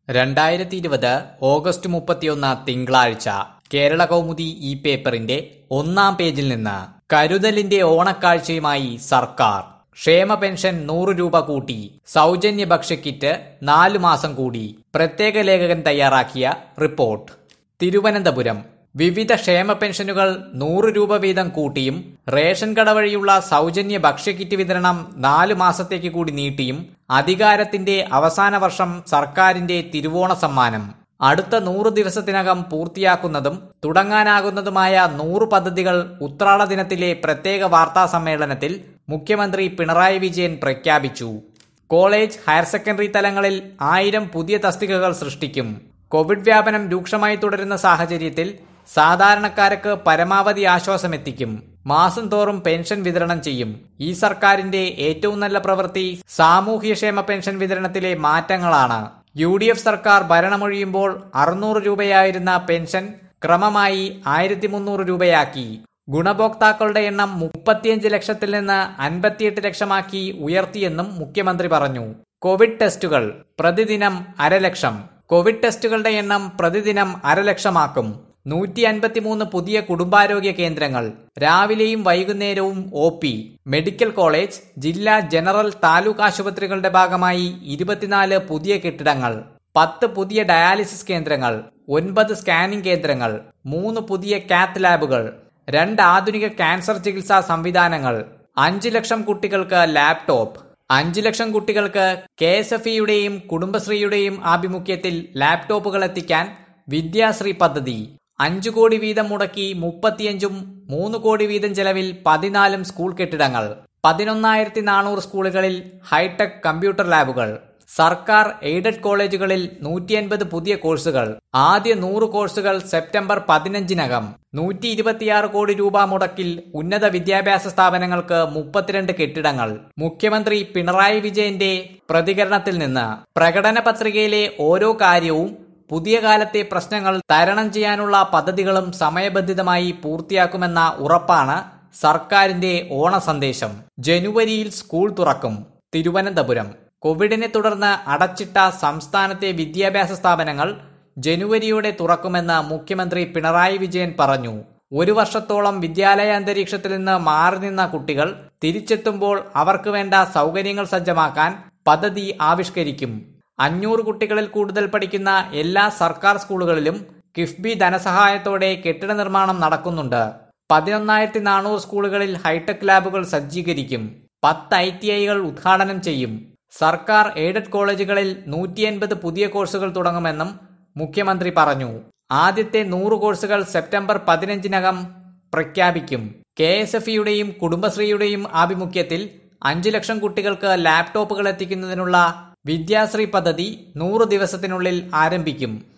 രണ്ടായിരത്തി ഇരുപത് ഓഗസ്റ്റ് മുപ്പത്തിയൊന്ന് തിങ്കളാഴ്ച കേരള കൗമുദി ഈ പേപ്പറിന്റെ ഒന്നാം പേജിൽ നിന്ന് കരുതലിന്റെ ഓണക്കാഴ്ചയുമായി സർക്കാർ ക്ഷേമ പെൻഷൻ നൂറ് രൂപ കൂട്ടി സൗജന്യ ഭക്ഷ്യക്കിറ്റ് നാലു മാസം കൂടി പ്രത്യേക ലേഖകൻ തയ്യാറാക്കിയ റിപ്പോർട്ട് തിരുവനന്തപുരം വിവിധ ക്ഷേമ പെൻഷനുകൾ നൂറ് രൂപ വീതം കൂട്ടിയും റേഷൻ കട വഴിയുള്ള സൗജന്യ ഭക്ഷ്യക്കിറ്റ് വിതരണം നാലു മാസത്തേക്ക് കൂടി നീട്ടിയും അധികാരത്തിന്റെ അവസാന വർഷം സർക്കാരിന്റെ തിരുവോണ സമ്മാനം അടുത്ത നൂറ് ദിവസത്തിനകം പൂർത്തിയാക്കുന്നതും തുടങ്ങാനാകുന്നതുമായ നൂറ് പദ്ധതികൾ ഉത്രാട ദിനത്തിലെ പ്രത്യേക വാർത്താ സമ്മേളനത്തിൽ മുഖ്യമന്ത്രി പിണറായി വിജയൻ പ്രഖ്യാപിച്ചു കോളേജ് ഹയർ സെക്കൻഡറി തലങ്ങളിൽ ആയിരം പുതിയ തസ്തികകൾ സൃഷ്ടിക്കും കോവിഡ് വ്യാപനം രൂക്ഷമായി തുടരുന്ന സാഹചര്യത്തിൽ സാധാരണക്കാർക്ക് പരമാവധി ആശ്വാസമെത്തിക്കും മാസം തോറും പെൻഷൻ വിതരണം ചെയ്യും ഈ സർക്കാരിന്റെ ഏറ്റവും നല്ല പ്രവൃത്തി സാമൂഹ്യക്ഷേമ പെൻഷൻ വിതരണത്തിലെ മാറ്റങ്ങളാണ് യു ഡി എഫ് സർക്കാർ ഭരണമൊഴിയുമ്പോൾ അറുന്നൂറ് രൂപയായിരുന്ന പെൻഷൻ ക്രമമായി ആയിരത്തി മുന്നൂറ് രൂപയാക്കി ഗുണഭോക്താക്കളുടെ എണ്ണം മുപ്പത്തിയഞ്ച് ലക്ഷത്തിൽ നിന്ന് അൻപത്തിയെട്ട് ലക്ഷമാക്കി ഉയർത്തിയെന്നും മുഖ്യമന്ത്രി പറഞ്ഞു കോവിഡ് ടെസ്റ്റുകൾ പ്രതിദിനം അരലക്ഷം കോവിഡ് ടെസ്റ്റുകളുടെ എണ്ണം പ്രതിദിനം അരലക്ഷമാക്കും നൂറ്റി അൻപത്തിമൂന്ന് പുതിയ കുടുംബാരോഗ്യ കേന്ദ്രങ്ങൾ രാവിലെയും വൈകുന്നേരവും ഒ പി മെഡിക്കൽ കോളേജ് ജില്ലാ ജനറൽ താലൂക്ക് ആശുപത്രികളുടെ ഭാഗമായി ഇരുപത്തിനാല് പുതിയ കെട്ടിടങ്ങൾ പത്ത് പുതിയ ഡയാലിസിസ് കേന്ദ്രങ്ങൾ ഒൻപത് സ്കാനിംഗ് കേന്ദ്രങ്ങൾ മൂന്ന് പുതിയ കാത്ത് ലാബുകൾ രണ്ട് ആധുനിക ക്യാൻസർ ചികിത്സാ സംവിധാനങ്ങൾ അഞ്ചു ലക്ഷം കുട്ടികൾക്ക് ലാപ്ടോപ്പ് അഞ്ചു ലക്ഷം കുട്ടികൾക്ക് കെ എസ് എഫ് ഇയുടെയും കുടുംബശ്രീയുടെയും ആഭിമുഖ്യത്തിൽ ലാപ്ടോപ്പുകൾ എത്തിക്കാൻ വിദ്യാശ്രീ പദ്ധതി അഞ്ചു കോടി വീതം മുടക്കി മുപ്പത്തിയഞ്ചും മൂന്ന് കോടി വീതം ചെലവിൽ പതിനാലും സ്കൂൾ കെട്ടിടങ്ങൾ പതിനൊന്നായിരത്തി നാനൂറ് സ്കൂളുകളിൽ ഹൈടെക് കമ്പ്യൂട്ടർ ലാബുകൾ സർക്കാർ എയ്ഡഡ് കോളേജുകളിൽ നൂറ്റി അൻപത് പുതിയ കോഴ്സുകൾ ആദ്യ നൂറ് കോഴ്സുകൾ സെപ്റ്റംബർ പതിനഞ്ചിനകം നൂറ്റി ഇരുപത്തിയാറ് കോടി രൂപ മുടക്കിൽ ഉന്നത വിദ്യാഭ്യാസ സ്ഥാപനങ്ങൾക്ക് മുപ്പത്തിരണ്ട് കെട്ടിടങ്ങൾ മുഖ്യമന്ത്രി പിണറായി വിജയന്റെ പ്രതികരണത്തിൽ നിന്ന് പ്രകടന പത്രികയിലെ ഓരോ കാര്യവും പുതിയ കാലത്തെ പ്രശ്നങ്ങൾ തരണം ചെയ്യാനുള്ള പദ്ധതികളും സമയബന്ധിതമായി പൂർത്തിയാക്കുമെന്ന ഉറപ്പാണ് സർക്കാരിന്റെ ഓണ സന്ദേശം ജനുവരിയിൽ സ്കൂൾ തുറക്കും തിരുവനന്തപുരം കോവിഡിനെ തുടർന്ന് അടച്ചിട്ട സംസ്ഥാനത്തെ വിദ്യാഭ്യാസ സ്ഥാപനങ്ങൾ ജനുവരിയോടെ തുറക്കുമെന്ന് മുഖ്യമന്ത്രി പിണറായി വിജയൻ പറഞ്ഞു ഒരു വർഷത്തോളം വിദ്യാലയ അന്തരീക്ഷത്തിൽ നിന്ന് മാറി നിന്ന കുട്ടികൾ തിരിച്ചെത്തുമ്പോൾ അവർക്ക് വേണ്ട സൗകര്യങ്ങൾ സജ്ജമാക്കാൻ പദ്ധതി ആവിഷ്കരിക്കും അഞ്ഞൂറ് കുട്ടികളിൽ കൂടുതൽ പഠിക്കുന്ന എല്ലാ സർക്കാർ സ്കൂളുകളിലും കിഫ്ബി ധനസഹായത്തോടെ കെട്ടിട നിർമ്മാണം നടക്കുന്നുണ്ട് പതിനൊന്നായിരത്തി നാനൂറ് സ്കൂളുകളിൽ ഹൈടെക് ലാബുകൾ സജ്ജീകരിക്കും പത്ത് ഐ ടി ഐകൾ ഉദ്ഘാടനം ചെയ്യും സർക്കാർ എയ്ഡഡ് കോളേജുകളിൽ നൂറ്റി എൺപത് പുതിയ കോഴ്സുകൾ തുടങ്ങുമെന്നും മുഖ്യമന്ത്രി പറഞ്ഞു ആദ്യത്തെ നൂറ് കോഴ്സുകൾ സെപ്റ്റംബർ പതിനഞ്ചിനകം പ്രഖ്യാപിക്കും കെ എസ് എഫ് ഇയുടെയും കുടുംബശ്രീയുടെയും ആഭിമുഖ്യത്തിൽ അഞ്ചു ലക്ഷം കുട്ടികൾക്ക് ലാപ്ടോപ്പുകൾ എത്തിക്കുന്നതിനുള്ള വിദ്യാശ്രീ പദ്ധതി നൂറ് ദിവസത്തിനുള്ളിൽ ആരംഭിക്കും